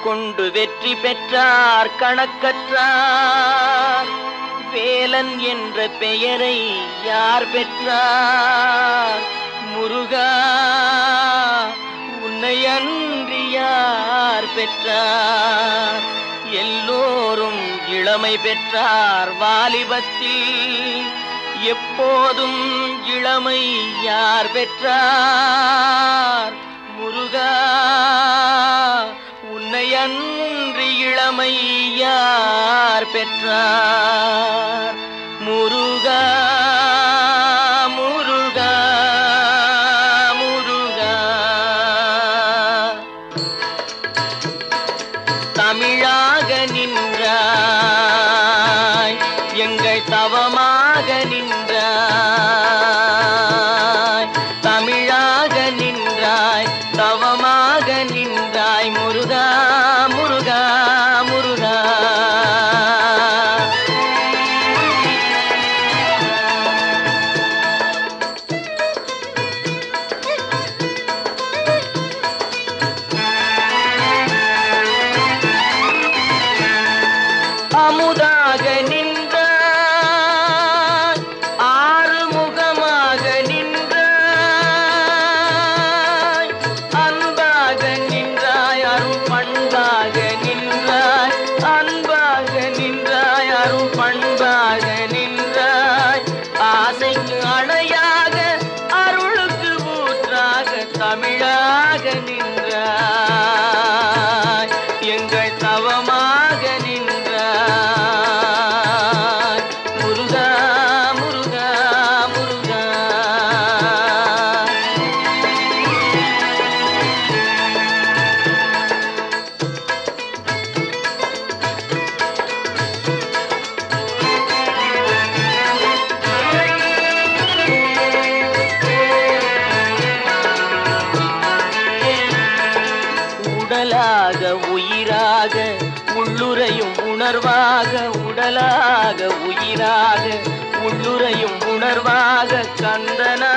கொண்டு வெற்றி பெற்றார் கணக்கற்றார் வேலன் என்ற பெயரை யார் பெற்றார் முருகா உன்னை அன்றி யார் பெற்றார் எல்லோரும் இளமை பெற்றார் வாலிபத்தில் எப்போதும் இளமை யார் பெற்றார் முருகா உன்னை அன்றி இளமை யார் பெற்றார் முருகா முருகா முருகா தமிழாக நின்றாய் எங்கள் தவமாக நின்றாய் தமிழாக நின்றாய் தவமாக நின்றாய் முருகா முருகா முருகா அமுதாக நின்றாய் ஆறுமுகமாக நின்றாய் அன்பாக நின்றாய் அருள் பண்பாக நின்றாய் அன்பாக நின்றாய் அருள் பண்பாக நின்றாய் ஆசைக்கு அணையாக அருளுக்கு ஊற்றாக தமிழாக நின்றாய் எங்கள் தவமாக நின்றாய் முருகா முருகா முருகா உடலாக உயிராக உள்ளுரையும் உணர்வாக உடலாக உயிராக உள்ளுரையும் உணர்வாக கந்தனா